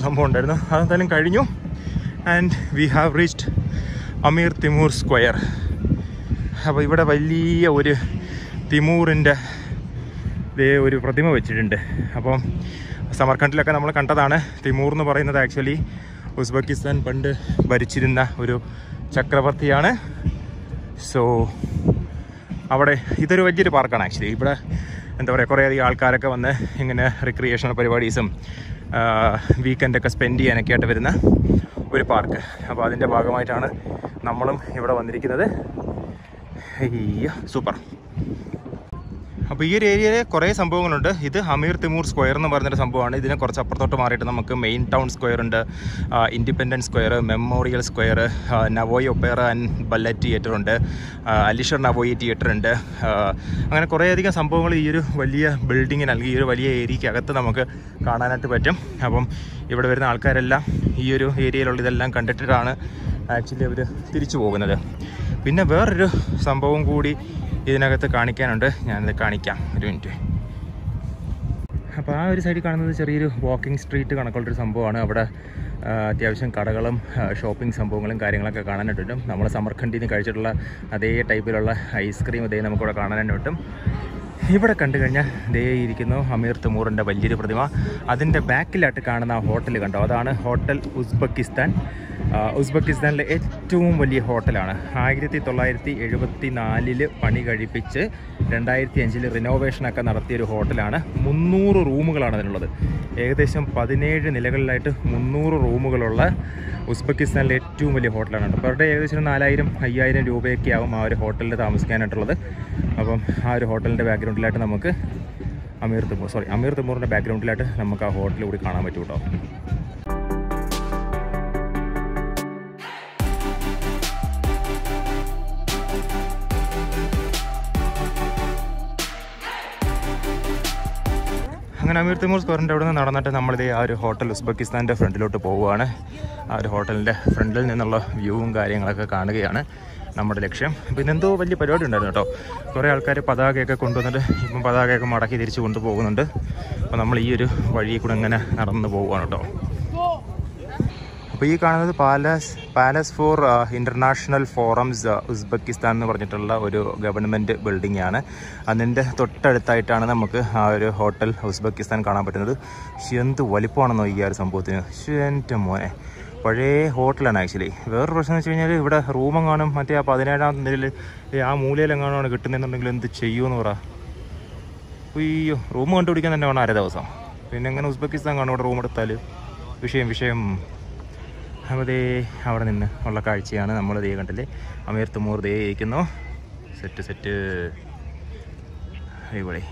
സംഭവം ഉണ്ടായിരുന്നു അതെന്തായാലും കഴിഞ്ഞു and we have reached Amir Timur square അപ്പോൾ ഇവിടെ വലിയ ഒരു തിമൂറിൻ്റെ ദേ ഒരു പ്രതിമ വെച്ചിട്ടുണ്ട് അപ്പം സമർഖണ്ഡിലൊക്കെ നമ്മൾ കണ്ടതാണ് തിമൂർ എന്ന് പറയുന്നത് ആക്ച്വലി ഉസ്ബെക്കിസ്ഥാൻ പണ്ട് ഭരിച്ചിരുന്ന ഒരു ചക്രവർത്തിയാണ് സോ അവിടെ ഇതൊരു വലിയൊരു പാർക്കാണ് ആക്ച്വലി ഇവിടെ എന്താ പറയുക കുറേയധികം ആൾക്കാരൊക്കെ വന്ന് ഇങ്ങനെ റിക്രിയേഷണൽ പരിപാടീസും വീക്കെൻഡൊക്കെ സ്പെൻഡ് ചെയ്യാനൊക്കെ ആയിട്ട് വരുന്ന ഒരു പാർക്ക് അപ്പോൾ അതിൻ്റെ ഭാഗമായിട്ടാണ് നമ്മളും ഇവിടെ വന്നിരിക്കുന്നത് അയ്യോ സൂപ്പർ അപ്പോൾ ഈ ഒരു ഏരിയയിൽ കുറേ സംഭവങ്ങളുണ്ട് ഇത് ഹമീർ തിമൂർ സ്ക്വയർ എന്ന് പറഞ്ഞൊരു സംഭവമാണ് ഇതിനെ കുറച്ച് അപ്പുറത്തോട്ട് മാറിയിട്ട് നമുക്ക് മെയിൻ ടൗൺ സ്ക്വയർ ഉണ്ട് independence square memorial square Navoi opera and ballet theatre ഉണ്ട് ആ, അലിഷർ നവോയി തിയേറ്റർ ഉണ്ട് ആ, അങ്ങനെ കുറേയധികം സംഭവങ്ങൾ ഈ ഒരു വലിയ ബിൽഡിങ്ങിന് അല്ലെങ്കിൽ ഈ ഒരു വലിയ ഏരിയയ്ക്കകത്ത് നമുക്ക് കാണാനായിട്ട് പറ്റും അപ്പം ഇവിടെ വരുന്ന ആൾക്കാരെല്ലാം ഈ ഒരു ഏരിയയിലുള്ള ഇതെല്ലാം കണ്ടിട്ടാണ് ആക്ച്വലി അവർ തിരിച്ചു പോകുന്നത് പിന്നെ വേറൊരു സംഭവം കൂടി ഇതിനകത്ത് കാണിക്കാനുണ്ട് ഞാനത് കാണിക്കാം ഒരു മിനിറ്റ് അപ്പോൾ ആ ഒരു സൈഡിൽ കാണുന്നത് ചെറിയൊരു വാക്കിംഗ് സ്ട്രീറ്റ് കണക്കുള്ളൊരു സംഭവമാണ് അവിടെ ആ, അത്യാവശ്യം കടകളും ഷോപ്പിംഗ് സംഭവങ്ങളും കാര്യങ്ങളൊക്കെ കാണാനായിട്ട് പറ്റും നമ്മൾ സമർഖണ്ഡിൽ നിന്ന് കഴിച്ചിട്ടുള്ള അതേ ടൈപ്പിലുള്ള ഐസ്ക്രീം ഇതേ നമുക്കിവിടെ കാണാനായിട്ട് പറ്റും ഇവിടെ കണ്ടു കഴിഞ്ഞാൽ ദേ ഇരിക്കുന്നു അമീർ തിമൂറിൻ്റെ വലിയൊരു പ്രതിമ അതിൻ്റെ ബാക്കിലായിട്ട് കാണുന്ന ആ ഹോട്ടൽ കണ്ടോ അതാണ് ഹോട്ടൽ ഉസ്ബെക്കിസ്ഥാൻ ആ, ഉസ്ബെക്കിസ്ഥാനിലെ ഏറ്റവും വലിയ ഹോട്ടലാണ് ആയിരത്തി തൊള്ളായിരത്തി എഴുപത്തി നാലില് പണി കഴിപ്പിച്ച് രണ്ടായിരത്തി അഞ്ചിൽ റിനോവേഷനൊക്കെ നടത്തിയൊരു ഹോട്ടലാണ് മുന്നൂറ് റൂമുകളാണ് അതിനുള്ളത് ഏകദേശം പതിനേഴ് നിലകളിലായിട്ട് മുന്നൂറ് റൂമുകളുള്ള ഉസ്ബെക്കിസ്ഥാനിലെ ഏറ്റവും വലിയ ഹോട്ടലാണ് കേട്ടോ പെർ ഡേ ഏകദേശം ഒരു നാലായിരം അയ്യായിരം രൂപയൊക്കെ ആവും ആ ഒരു ഹോട്ടലിൽ താമസിക്കാനായിട്ടുള്ളത് അപ്പം ആ ഒരു ഹോട്ടലിൻ്റെ ബാക്ക്ഗ്രൗണ്ടിലായിട്ട് നമുക്ക് അമീർ തിമൂർ സോറി അമീർ തിമൂറിൻ്റെ ബാക്ക്ഗ്രൗണ്ടിലായിട്ട് നമുക്ക് ആ ഹോട്ടൽ കൂടി കാണാൻ പറ്റും കേട്ടോ അങ്ങനെ അമീർ തിമൂർ സ്ക്വയറിൻ്റെ അവിടെ നിന്ന് നടന്നിട്ട് നമ്മളിത് ആ ഒരു ഹോട്ടൽ ഉസ്ബെക്കിസ്ഥാൻ്റെ ഫ്രണ്ടിലോട്ട് പോവുകയാണ് ആ ഒരു ഹോട്ടലിൻ്റെ ഫ്രണ്ടിൽ നിന്നുള്ള വ്യൂവും കാര്യങ്ങളൊക്കെ കാണുകയാണ് നമ്മുടെ ലക്ഷ്യം പിന്നെ എന്തോ വലിയ പരിപാടി ഉണ്ടായിരുന്നു കേട്ടോ കുറേ ആൾക്കാർ പതാകയൊക്കെ കൊണ്ടുവന്നിട്ട് ഇപ്പം പതാകയൊക്കെ മടക്കി തിരിച്ച് കൊണ്ടുപോകുന്നുണ്ട് അപ്പോൾ നമ്മൾ ഈ ഒരു വഴിയിൽ കൂടെ ഇങ്ങനെ നടന്ന് പോവുകയാണ് കേട്ടോ അപ്പോൾ ഈ കാണുന്നത് palace palace for international forums Uzbekistan എന്ന് പറഞ്ഞിട്ടുള്ള ഒരു ഗവൺമെൻറ് ബിൽഡിംഗ് ആണ് അതിൻ്റെ തൊട്ടടുത്തായിട്ടാണ് നമുക്ക് ആ ഒരു ഹോട്ടൽ ഉസ്ബെക്കിസ്ഥാൻ കാണാൻ പറ്റുന്നത് ശ്ശെ, എന്ത് വലിപ്പമാണെന്നോ ഈ ആ ഒരു സംഭവത്തിന് ശ്ശെ, എൻ്റെ മോനെ പഴയ ഹോട്ടലാണ് ആക്ച്വലി വേറൊരു പ്രശ്നം എന്ന് വെച്ച് കഴിഞ്ഞാൽ ഇവിടെ റൂമും കാണും മറ്റേ ആ പതിനേഴാം നിലയിൽ ആ മൂലയിലെങ്ങാണോ കിട്ടുന്നതെന്നുണ്ടെങ്കിൽ എന്ത് ചെയ്യുമെന്ന് പറ അയ്യോ റൂം കണ്ടുപിടിക്കാൻ തന്നെ വേണം അര ദിവസം പിന്നെ എങ്ങനെ ഉസ്ബെക്കിസ്ഥാൻ കാണും ഇവിടെ റൂം എടുത്താൽ വിഷയം വിഷയം അപ്പോൾ ദേ അവിടെ നിന്ന് ഉള്ള കാഴ്ചയാണ് നമ്മൾ ദേ കണ്ടില്ലേ അമീർ തുമൂർ ദേ ഇരിക്കുന്നു സെറ്റ് സെറ്റ് ഇവിടെ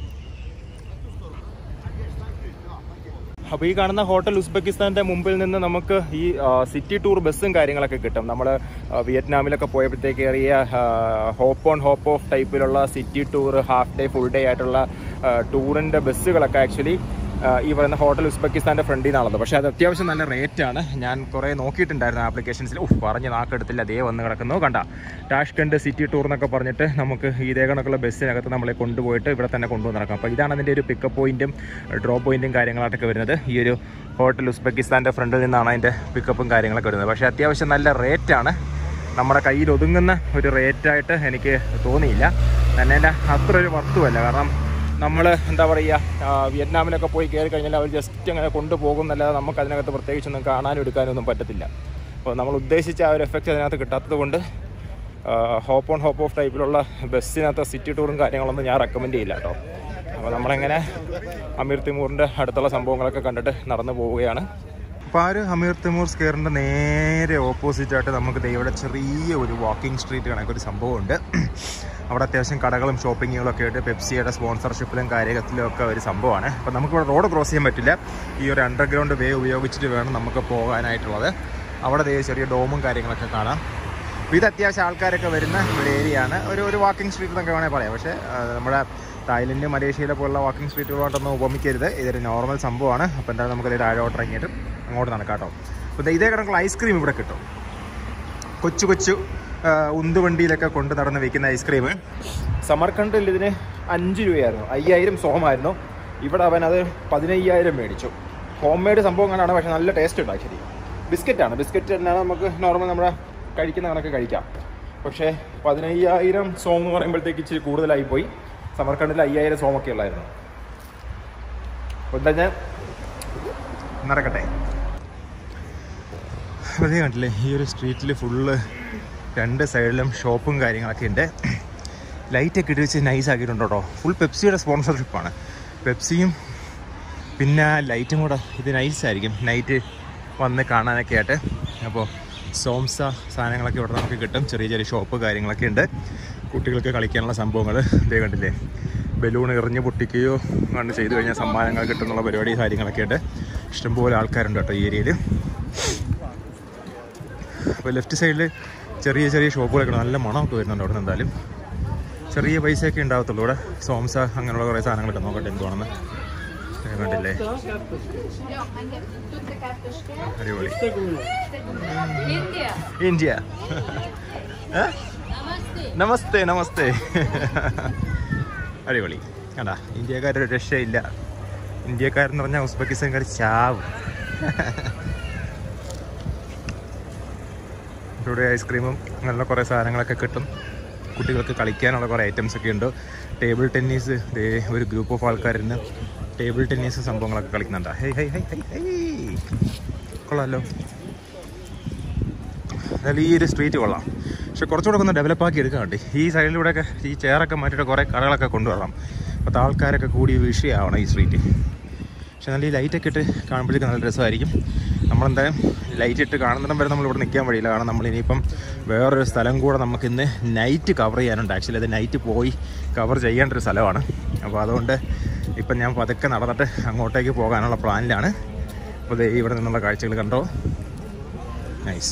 അപ്പോൾ ഈ കാണുന്ന ഹോട്ടൽ ഉസ്ബെക്കിസ്ഥാന്റെ മുമ്പിൽ നിന്ന് നമുക്ക് ഈ ആ, സിറ്റി ടൂർ ബസ്സും കാര്യങ്ങളൊക്കെ കിട്ടും നമ്മൾ വിയറ്റ്നാമിലൊക്കെ പോയപ്പോഴത്തേക്ക് ഏറിയ ഹോപ്പ് ഓൺ ഹോപ്പ് ഓഫ് ടൈപ്പിലുള്ള city tour half day full day ആയിട്ടുള്ള ആ, ടൂറിന്റെ ബസ്സുകളൊക്കെ ആക്ച്വലി ഈ പറയുന്ന ഹോട്ടൽ ഉസ്ബെക്കിസ്ഥാന്റെ ഫ്രണ്ടിൽ നിന്നാണുള്ളത് പക്ഷേ അത് അത്യാവശ്യം നല്ല റേറ്റ് ആണ് ഞാൻ കുറേ നോക്കിയിട്ടുണ്ടായിരുന്നു ആപ്ലിക്കേഷൻസിൽ ഉഫ് പറഞ്ഞ് നാക്കെടുത്തില്ല അതേ വന്ന് കിടക്കുന്നു കണ്ട ടാഷ്കണ്ട് സിറ്റി ടൂർ എന്നൊക്കെ പറഞ്ഞിട്ട് നമുക്ക് ഇതേ കണക്കുള്ള ബസ്സിനകത്ത് നമ്മളെ കൊണ്ടുപോയിട്ട് ഇവിടെ തന്നെ കൊണ്ടുവന്ന് നടക്കാം അപ്പോൾ ഇതാണ് അതിൻ്റെ ഒരു പിക്കപ്പ് പോയിന്റും ഡ്രോപ്പ് പോയിന്റും കാര്യങ്ങളായിട്ടൊക്കെ വരുന്നത് ഈ ഒരു ഹോട്ടൽ ഉസ്ബെക്കിസ്ഥാൻ്റെ ഫ്രണ്ടിൽ നിന്നാണ് അതിൻ്റെ പിക്കപ്പും കാര്യങ്ങളൊക്കെ വരുന്നത് പക്ഷേ അത്യാവശ്യം നല്ല റേറ്റാണ് നമ്മുടെ കയ്യിൽ ഒതുങ്ങുന്ന ഒരു റേറ്റായിട്ട് എനിക്ക് തോന്നിയില്ല തന്നെ എൻ്റെ അത്ര ഒരു വർത്തുമല്ല കാരണം നമ്മൾ എന്താ പറയുക ആ, വിയറ്റ്നാമിലൊക്കെ പോയി കയറി കഴിഞ്ഞാൽ അവർ ജസ്റ്റ് അങ്ങനെ കൊണ്ടുപോകും എന്നല്ലാതെ നമുക്ക് അതിനകത്ത് പ്രത്യേകിച്ചൊന്നും കാണാനും എടുക്കാനും ഒന്നും പറ്റത്തില്ല അപ്പോൾ നമ്മൾ ഉദ്ദേശിച്ച ആ ഒരു എഫക്റ്റ് അതിനകത്ത് കിട്ടാത്തത് കൊണ്ട് ഹോപ്പ് ഓൺ ഹോപ്പ് ഓഫ് ടൈപ്പിലുള്ള ബസ്സിനകത്ത് സിറ്റി ടൂറും കാര്യങ്ങളൊന്നും ഞാൻ റെക്കമെൻഡ് ചെയ്യില്ല കേട്ടോ അപ്പോൾ നമ്മളെങ്ങനെ അമീർ തിമൂറിൻ്റെ അടുത്തുള്ള സംഭവങ്ങളൊക്കെ കണ്ടിട്ട് നടന്നു പോവുകയാണ് അപ്പോൾ ആ ഒരു അമീർ തിമൂർ സ്ക്വയറിൻ്റെ നേരെ ഓപ്പോസിറ്റ് ആയിട്ട് നമുക്ക് ദേ ഇവിടെ ചെറിയ ഒരു വാക്കിംഗ് സ്ട്രീറ്റ് കണക്കൊരു സംഭവമുണ്ട് അവിടെ അത്യാവശ്യം കടകളും ഷോപ്പിങ്ങുകളും ഒക്കെ ആയിട്ട് പെപ്സിയുടെ സ്പോൺസർഷിപ്പിലും കാര്യത്തിലും ഒക്കെ ഒരു സംഭവമാണ് അപ്പോൾ നമുക്കിവിടെ റോഡ് ക്രോസ് ചെയ്യാൻ പറ്റില്ല ഈ ഒരു അണ്ടർഗ്രൗണ്ട് വേ ഉപയോഗിച്ചിട്ട് വേണം നമുക്ക് പോകാനായിട്ടുള്ളത് അവിടെ ദേ ചെറിയ ഡോമും കാര്യങ്ങളൊക്കെ കാണാം അപ്പോൾ ഇത് അത്യാവശ്യം ആൾക്കാരൊക്കെ വരുന്ന ഒരു ഏരിയ ആണ് ഒരു ഒരു വാക്കിംഗ് സ്ട്രീറ്റ് എന്നൊക്കെ വേണമെങ്കിൽ പറയാം പക്ഷേ ആ, നമ്മുടെ തായ്ലൻഡ് മലേഷ്യയിലെ പോലുള്ള വാക്കിംഗ് സ്ട്രീറ്റുകളോട്ടൊന്നും ഉപമിക്കരുത് ഇതൊരു നോർമൽ സംഭവമാണ് അപ്പോൾ എന്തായാലും നമുക്ക് താഴോട്ട് ഇറങ്ങിയിട്ട് അങ്ങോട്ട് നടക്കാം കേട്ടോ അപ്പോൾ ദേ ഇതേ കണക്കുള്ള ഐസ്ക്രീം ഇവിടെ കിട്ടും കൊച്ചു കൊച്ചു ആ, ഉന്തുവണ്ടിയിലൊക്കെ കൊണ്ട് നടന്ന് വിൽക്കുന്ന ഐസ്ക്രീം സമർഖണ്ഡിൽ ഇതിന് അഞ്ച് രൂപയായിരുന്നു അയ്യായിരം സോമായിരുന്നു ഇവിടെ അവൻ അത് പതിനയ്യായിരം മേടിച്ചു ഹോം മെയ്ഡ് സംഭവം കണ്ടാണ് പക്ഷെ നല്ല ടേസ്റ്റ് ഉണ്ട് ആക്ച്വലി ബിസ്ക്കറ്റാണ് ബിസ്ക്കറ്റ് തന്നെയാണ് നമുക്ക് നോർമൽ നമ്മുടെ കഴിക്കുന്ന കണക്ക് കഴിക്കാം പക്ഷേ പതിനയ്യായിരം സോം എന്ന് പറയുമ്പോഴത്തേക്ക് ഇച്ചിരി കൂടുതലായി പോയി സമർക്കണ്ടിൽ അയ്യായിരം സോമൊക്കെ ഉള്ളായിരുന്നു അപ്പോൾ എന്താ ഞാൻ നടക്കട്ടെ അതേ കണ്ടില്ലേ ഈ ഒരു സ്ട്രീറ്റിൽ ഫുള്ള് രണ്ട് സൈഡിലും ഷോപ്പും കാര്യങ്ങളൊക്കെ ഉണ്ട് ലൈറ്റൊക്കെ ഇട്ട് വെച്ച് നൈസ് ആക്കിയിട്ടുണ്ട് കേട്ടോ ഫുൾ പെപ്സിയുടെ സ്പോൺസർഷിപ്പാണ് പെപ്സിയും പിന്നെ ലൈറ്റും കൂടെ ഇത് നൈസായിരിക്കും നൈറ്റ് വന്ന് കാണാനൊക്കെ ആയിട്ട് അപ്പോൾ സോംസ സാധനങ്ങളൊക്കെ ഇവിടെ നമുക്ക് കിട്ടും ചെറിയ ചെറിയ ഷോപ്പ് കാര്യങ്ങളൊക്കെ ഉണ്ട് കുട്ടികൾക്ക് കളിക്കാനുള്ള സംഭവങ്ങൾ ഇതേ കണ്ടില്ലേ ബലൂൺ എറിഞ്ഞ് പൊട്ടിക്കുകയോ കണ്ട് ചെയ്തു കഴിഞ്ഞാൽ സമ്മാനങ്ങൾ കിട്ടുന്നുള്ള പരിപാടി കാര്യങ്ങളൊക്കെ ഉണ്ട് ഇഷ്ടംപോലെ ആൾക്കാരുണ്ട് കേട്ടോ ഈ ഏരിയയിൽ അപ്പോൾ ലെഫ്റ്റ് സൈഡിൽ ചെറിയ ചെറിയ ഷോപ്പുകളൊക്കെ ഉണ്ട്. നല്ല മണമൊക്കെ വരുന്നുണ്ട് അവിടെ നിന്ന് എന്തായാലും ചെറിയ പൈസയൊക്കെ ഉണ്ടാവത്തുള്ളൂ ഇവിടെ സോംസ അങ്ങനെയുള്ള കുറേ സാധനങ്ങളൊക്കെ നോക്കട്ടെ എന്തുവാണെന്ന് ഇത് കണ്ടില്ലേ Ja, man get tutte carte scherze. അടിപൊളി India. ഇന്ത്യ ഏ? Namaste. നമസ്തേ നമസ്തേ അടിപൊളി കണ്ടാ ഇന്ത്യക്കാരൊരു രക്ഷയില്ല ഇന്ത്യക്കാരെന്ന് പറഞ്ഞാൽ ഉസ്ബെക്കിസ്ഥാൻകാർ ചാവും ഇവിടെ ഐസ്ക്രീമും അങ്ങനെയുള്ള കുറേ സാധനങ്ങളൊക്കെ കിട്ടും കുട്ടികൾക്ക് കളിക്കാനുള്ള കുറേ ഐറ്റംസ് ഒക്കെ ഉണ്ട് ടേബിൾ ടെന്നീസ് ദേ ഒരു ഗ്രൂപ്പ് ഓഫ് ആൾക്കാരിന്ന് ടേബിൾ ടെന്നീസ് സംഭവങ്ങളൊക്കെ കളിക്കുന്നുണ്ട് hi hi hi hi hi കൊള്ളാമല്ലോ എന്നാലും ഈ ഒരു സ്ട്രീറ്റ് കൊള്ളാം പക്ഷെ കുറച്ചുകൂടെ ഒന്ന് ഡെവലപ്പ് ആക്കി എടുക്കാൻ വേണ്ടി ഈ സൈഡിലൂടെയൊക്കെ ഈ ചെയറൊക്കെ മാറ്റിയിട്ട് കുറേ കടകളൊക്കെ കൊണ്ടുവരണം അപ്പോൾ ആൾക്കാരൊക്കെ കൂടി വിഷയമാവണം ഈ സ്ട്രീറ്റ് പക്ഷെ നല്ല ഈ ലൈറ്റൊക്കെ ഇട്ട് കാണുമ്പോഴേക്കും നല്ല രസമായിരിക്കും നമ്മളെന്തായാലും ലൈറ്റ് ഇട്ട് കാണുന്നിടം വരെ നമ്മൾ ഇവിടെ നിൽക്കാൻ വഴിയില്ല കാരണം നമ്മൾ ഇനിയിപ്പം വേറൊരു സ്ഥലം കൂടെ നമുക്കിന്ന് നൈറ്റ് കവർ ചെയ്യാനുണ്ട് ആക്ച്വലി അത് നൈറ്റ് പോയി കവർ ചെയ്യേണ്ട ഒരു സ്ഥലമാണ് അപ്പോൾ അതുകൊണ്ട് ഇപ്പം ഞാൻ പതുക്കെ നടന്നിട്ട് അങ്ങോട്ടേക്ക് പോകാനുള്ള പ്ലാനിലാണ് അപ്പോൾ ദേ ഇവിടെ നിന്നുള്ള കാഴ്ചകൾ കണ്ടോ നൈസ്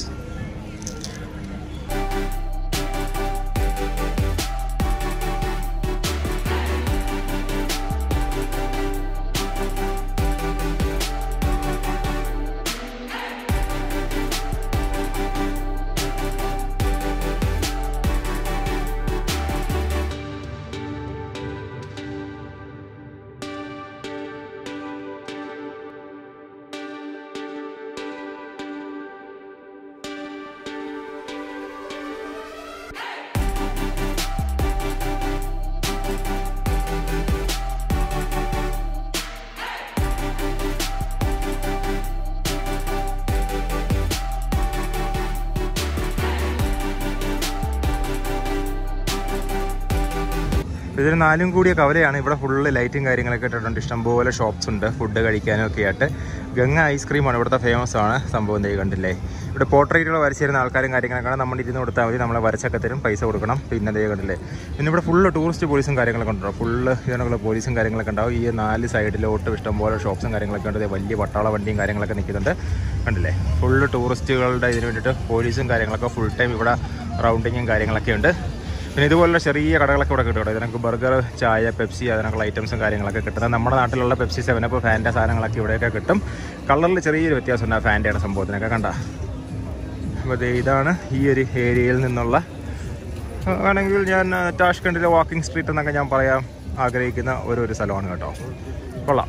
ഇതിന് നാലും കൂടിയ കവലയാണ് ഇവിടെ ഫുള്ള് ലൈറ്റും കാര്യങ്ങളൊക്കെ ഇട്ടിട്ടുണ്ട് ഇഷ്ടംപോലെ ഷോപ്സ് ഉണ്ട് ഫുഡ് കഴിക്കാനും ഒക്കെ ആയിട്ട് ഗംഗ ഐസ്ക്രീമാണ് ഇവിടുത്തെ ഫേമസ് ആണ് സംഭവം ദേ കണ്ടില്ലേ ഇവിടെ പോർട്രേറ്റുകൾ വരച്ചിരുന്ന ആൾക്കാരും കാര്യങ്ങളൊക്കെ നമ്മൾ ഇരുന്ന് കൊടുത്താൽ മതി നമ്മളെ വരച്ചൊക്കെ തരും പൈസ കൊടുക്കണം പിന്നെ ദേ കണ്ടില്ലേ പിന്നെ ഇവിടെ ഫുള്ള് ടൂറിസ്റ്റ് പോലീസും കാര്യങ്ങളൊക്കെ ഉണ്ടോ ഫുള്ള് ഇതിനുള്ള പോലീസും കാര്യങ്ങളൊക്കെ ഉണ്ടാവും ഈ നാല് സൈഡിലോട്ട് ഇഷ്ടംപോലെ ഷോപ്സും കാര്യങ്ങളൊക്കെ ഉണ്ട് ദേ വലിയ പട്ടാള വണ്ടിയും കാര്യങ്ങളൊക്കെ നിൽക്കുന്നുണ്ട് കണ്ടില്ലേ ഫുള്ള് ടൂറിസ്റ്റുകളുടെ ഇതിന് വേണ്ടിയിട്ട് പോലീസും കാര്യങ്ങളൊക്കെ ഫുൾ ടൈം ഇവിടെ റൗണ്ടിങ്ങും കാര്യങ്ങളൊക്കെ ഉണ്ട് പിന്നെ ഇതുപോലുള്ള ചെറിയ കടകളൊക്കെ ഇവിടെ കിട്ടും കേട്ടോ ഇതിനൊക്കെ ബർഗർ ചായ പെപ്സി അതിനൊക്കെയുള്ള ഐറ്റംസും കാര്യങ്ങളൊക്കെ കിട്ടുന്നത് നമ്മുടെ നാട്ടിലുള്ള പെപ്സി സെവനപ്പ് ഫാൻ്റെ സാധനങ്ങളൊക്കെ ഇവിടെയൊക്കെ കിട്ടും കളറിൽ ചെറിയൊരു വ്യത്യാസമുണ്ട് ആ ഫാൻ്റെയുടെ സംഭവത്തിനൊക്കെ കണ്ട അപ്പോൾ ദേ ഇതാണ് ഈ ഒരു ഏരിയയിൽ നിന്നുള്ള ആ, ആണെങ്കിൽ ഞാൻ ആ, ടാഷ്കണ്ടിലെ വാക്കിംഗ് സ്ട്രീറ്റ് എന്നൊക്കെ ഞാൻ പറയാൻ ആഗ്രഹിക്കുന്ന ഒരു ഒരു സ്ഥലമാണ് കേട്ടോ കൊള്ളാം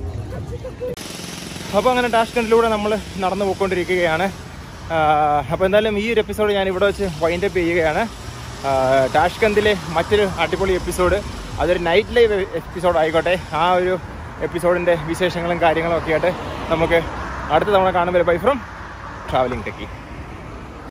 അപ്പോൾ അങ്ങനെ ടാഷ്കണ്ടിലൂടെ നമ്മൾ നടന്നു പോയിക്കൊണ്ടിരിക്കുകയാണ് അപ്പോൾ എന്തായാലും ഈ ഒരു എപ്പിസോഡ് ഞാൻ ഇവിടെ വെച്ച് വൈൻഡ് അപ്പ് ചെയ്യുകയാണ് ടാഷ്കന്തിലെ മറ്റൊരു അടിപൊളി എപ്പിസോഡ് അതൊരു നൈറ്റ് ലൈവ് എപ്പിസോഡ് ആയിക്കോട്ടെ ആ ഒരു എപ്പിസോഡിൻ്റെ വിശേഷങ്ങളും കാര്യങ്ങളും ഒക്കെ ആയിട്ട് നമുക്ക് അടുത്ത തവണ കാണുമ്പോൾ ബൈ ഫ്രം ട്രാവലിംഗ് ടെക്കി